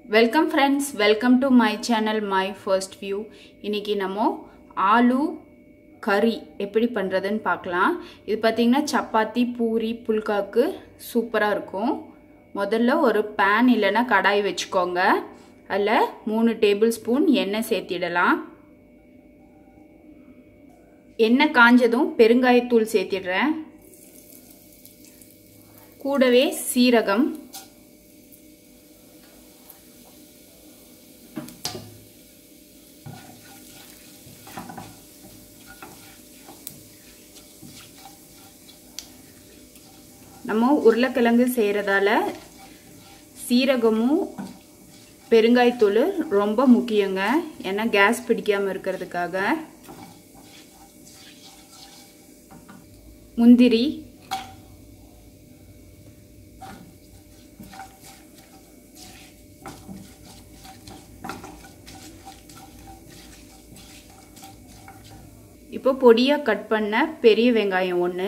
welcome friends welcome to my channel my first view இன்னைக்கு நம்ம ஆலு கறி எப்படி பண்ணுறதுன்னு பார்க்கலாம் இது பார்த்திங்கன்னா சப்பாத்தி பூரி புல்காக்கு சூப்பராக இருக்கும் முதல்ல ஒரு பேன் இல்லைன்னா கடாய் வச்சுக்கோங்க அதில் மூணு டேபிள் ஸ்பூன் எண்ணெய் சேர்த்திடலாம் எண்ணெய் காஞ்சதும் பெருங்காயத்தூள் சேர்த்திடுறேன் கூடவே சீரகம் நம்ம உருளைக்கிழங்கு செய்கிறதால சீரகமும் பெருங்காயத்தூள் ரொம்ப முக்கியங்க ஏன்னா கேஸ் பிடிக்காமல் இருக்கிறதுக்காக முந்திரி இப்போ பொடியாக கட் பண்ண பெரிய வெங்காயம் ஒன்று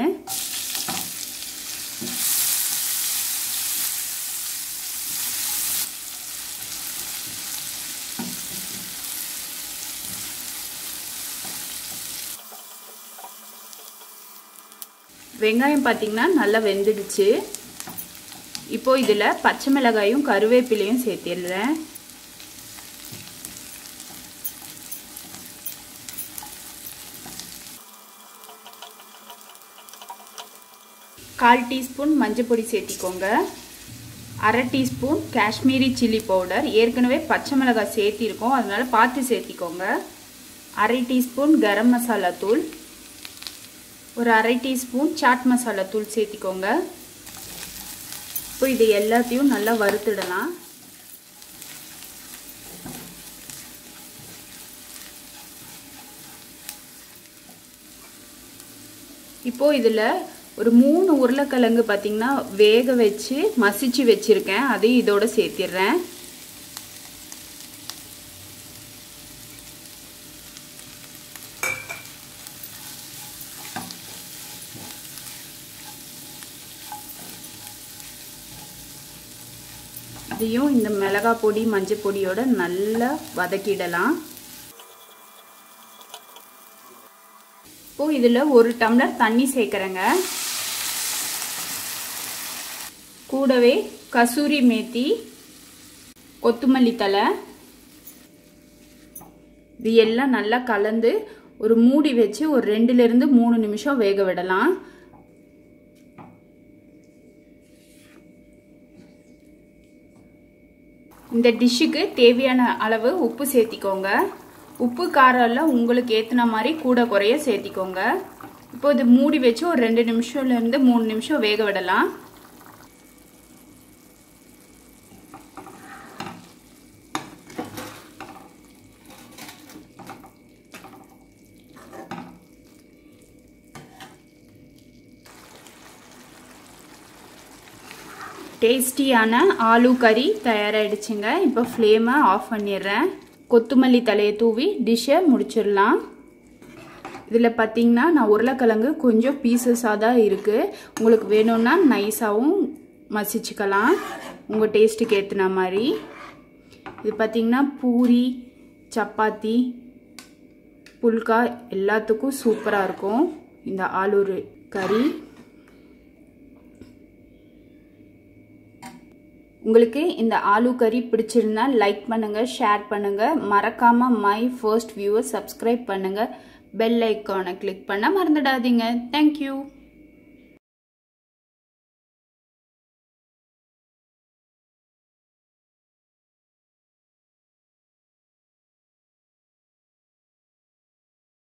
வெங்காயம் பார்த்திங்கன்னா நல்லா வெந்துடுச்சு இப்போ இதில் பச்சை மிளகாயும் கருவேப்பிலையும் சேர்த்திடுறேன் கால் டீஸ்பூன் மஞ்சள் பொடி சேர்த்திக்கோங்க அரை டீஸ்பூன் காஷ்மீரி சில்லி பவுடர் ஏற்கனவே பச்சை மிளகாய் சேர்த்திருக்கோம் அதனால பார்த்து சேர்த்திக்கோங்க அரை டீஸ்பூன் கரம் மசாலா தூள் ஒரு அரை டீஸ்பூன் சாட் மசாலா தூள் சேர்த்திக்கோங்க இப்போ இது எல்லாத்தையும் நல்லா வறுத்துடலாம் இப்போ இதில் ஒரு மூணு உருளைக்கிழங்கு பார்த்திங்கன்னா வேக வச்சு மசிச்சு வச்சுருக்கேன் அதையும் இதோட சேர்த்திடுறேன் இதையும் இந்த மிளகாய் பொடி மஞ்சள் பொடியோட நல்லா வதக்கிடலாம் இப்போ இதில் ஒரு டம்ளர் தண்ணி சேர்க்குறேங்க கூடவே கசூரி மேத்தி கொத்தமல்லி தலை இது எல்லாம் நல்லா கலந்து ஒரு மூடி வச்சு ஒரு ரெண்டுலேருந்து மூணு நிமிஷம் வேக விடலாம் இந்த டிஷ்ஷுக்கு தேவையான அளவு உப்பு சேர்த்திக்கோங்க உப்பு காரம் எல்லாம் உங்களுக்கு ஏற்றின மாதிரி கூட குறைய சேர்த்திக்கோங்க இப்போ இது மூடி வச்சு ஒரு ரெண்டு நிமிஷம்லேருந்து மூணு நிமிஷம் வேக விடலாம் டேஸ்டியான ஆலு கறி தயாராகிடுச்சுங்க இப்போ ஃப்ளேமை ஆஃப் பண்ணிடுறேன் கொத்தமல்லி தலையை தூவி டிஷ்ஷை முடிச்சிடலாம் இதில் பார்த்தீங்கன்னா நான் உருளைக்கிழங்கு கொஞ்சம் பீசஸாக தான் இருக்குது உங்களுக்கு வேணும்னா நைஸாகவும் மசிச்சுக்கலாம் உங்கள் டேஸ்ட்டுக்கு ஏற்றுன மாதிரி இது பார்த்திங்கன்னா பூரி சப்பாத்தி புல்கா எல்லாத்துக்கும் சூப்பராக இருக்கும் இந்த ஆலூர் கறி உங்களுக்கு இந்த ஆலு கறி பிடிச்சிருந்தா லைக் பண்ணுங்கள் ஷேர் பண்ணுங்கள் மறக்காமல் மை ஃபர்ஸ்ட் வியூவை சப்ஸ்கிரைப் பண்ணுங்கள் பெல் ஐக்கானை கிளிக் பண்ண மறந்துடாதீங்க தேங்க்யூ